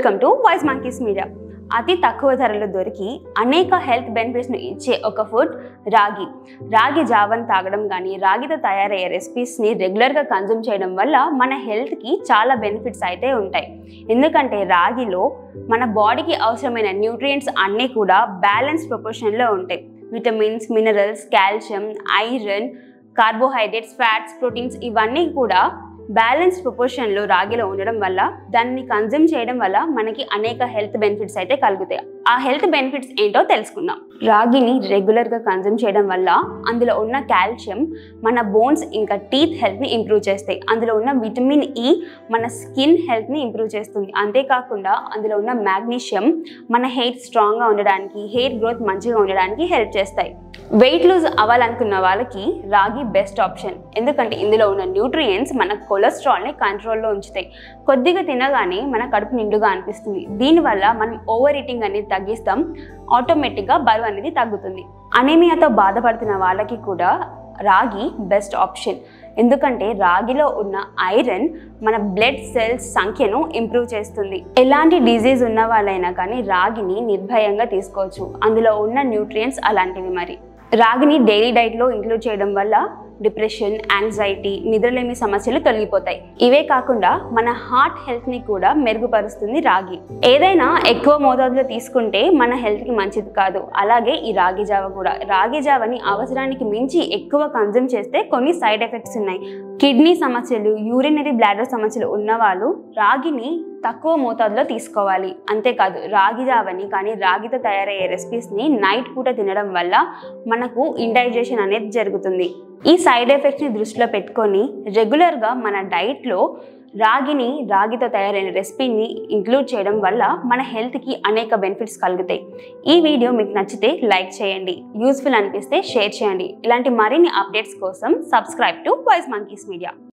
welcome to voice monkeys media అతి తక్కువ ధరలో దొరికి అనేక హెల్త్ బెనిఫిట్స్ను ఇచ్చే ఒక ఫుడ్ రాగి రాగి జావన్ తాగడం కానీ రాగితో తయారయ్యే రెసిపీస్ని రెగ్యులర్గా కన్జ్యూమ్ చేయడం వల్ల మన హెల్త్కి చాలా బెనిఫిట్స్ అయితే ఉంటాయి ఎందుకంటే రాగిలో మన బాడీకి అవసరమైన న్యూట్రియంట్స్ అన్నీ కూడా బ్యాలెన్స్ ప్రొపోర్షన్లో ఉంటాయి vitamins minerals calcium iron carbohydrates fats proteins ఇవన్నీ కూడా బ్యాలెన్స్ ప్రొపోర్షన్లో రాగిలో ఉండడం వల్ల దాన్ని కన్జ్యూమ్ చేయడం వల్ల మనకి అనేక హెల్త్ బెనిఫిట్స్ అయితే కలుగుతాయి ఆ హెల్త్ బెనిఫిట్స్ ఏంటో తెలుసుకుందాం రాగిని రెగ్యులర్గా కన్జ్యూమ్ చేయడం వల్ల అందులో ఉన్న కాల్షియం మన బోన్స్ ఇంకా టీత్ హెల్త్ని ఇంప్రూవ్ చేస్తాయి అందులో ఉన్న విటమిన్ ఈ మన స్కిన్ హెల్త్ని ఇంప్రూవ్ చేస్తుంది అంతేకాకుండా అందులో ఉన్న మ్యాగ్నీషియం మన హెయిర్ స్ట్రాంగ్గా ఉండడానికి హెయిర్ గ్రోత్ మంచిగా ఉండడానికి హెల్ప్ చేస్తాయి వెయిట్ లూజ్ అవ్వాలనుకున్న వాళ్ళకి రాగి బెస్ట్ ఆప్షన్ ఎందుకంటే ఇందులో ఉన్న న్యూట్రియంట్స్ మన కొలెస్ట్రాల్ని కంట్రోల్లో ఉంచుతాయి కొద్దిగా తినగానే మన కడుపు నిండుగా అనిపిస్తుంది దీనివల్ల మనం ఓవర్ ఈటింగ్ అనేది తగ్గిస్తాం ఆటోమేటిక్గా బరువు అనేది తగ్గుతుంది అనేమియాతో బాధపడుతున్న వాళ్ళకి కూడా రాగి బెస్ట్ ఆప్షన్ ఎందుకంటే రాగిలో ఉన్న ఐరన్ మన బ్లడ్ సెల్స్ సంఖ్యను ఇంప్రూవ్ చేస్తుంది ఎలాంటి డిజీజ్ ఉన్న వాళ్ళైనా కానీ రాగిని నిర్భయంగా తీసుకోవచ్చు అందులో ఉన్న న్యూట్రియంట్స్ అలాంటివి మరి రాగిని డైలీ డైట్లో ఇంక్లూడ్ చేయడం వల్ల డిప్రెషన్ యాంగ్జైటీ నిద్రలేమి సమస్యలు తొలగిపోతాయి ఇవే కాకుండా మన హార్ట్ హెల్త్ ని కూడా మెరుగుపరుస్తుంది రాగి ఏదైనా ఎక్కువ మోతాదులో తీసుకుంటే మన హెల్త్ కి మంచిది కాదు అలాగే ఈ రాగి జావ కూడా రాగి జావని అవసరానికి మించి ఎక్కువ కన్జ్యూమ్ చేస్తే కొన్ని సైడ్ ఎఫెక్ట్స్ ఉన్నాయి కిడ్నీ సమస్యలు యూరినరీ బ్లాడర్ సమస్యలు ఉన్నవాళ్ళు రాగిని తక్కువ మోతాదులో తీసుకోవాలి అంతేకాదు రాగి జావని కానీ రాగితో తయారయ్యే రెసిపీస్ని నైట్ పూట తినడం వల్ల మనకు ఇండైజెషన్ అనేది జరుగుతుంది ఈ సైడ్ ఎఫెక్ట్స్ని దృష్టిలో పెట్టుకొని రెగ్యులర్గా మన డైట్లో రాగిని రాగితో తయారైన రెసిపీని ఇంక్లూడ్ చేయడం వల్ల మన హెల్త్కి అనేక బెనిఫిట్స్ కలుగుతాయి ఈ వీడియో మీకు నచ్చితే లైక్ చేయండి యూస్ఫుల్ అనిపిస్తే షేర్ చేయండి ఇలాంటి మరిన్ని అప్డేట్స్ కోసం subscribe to voice monkeys media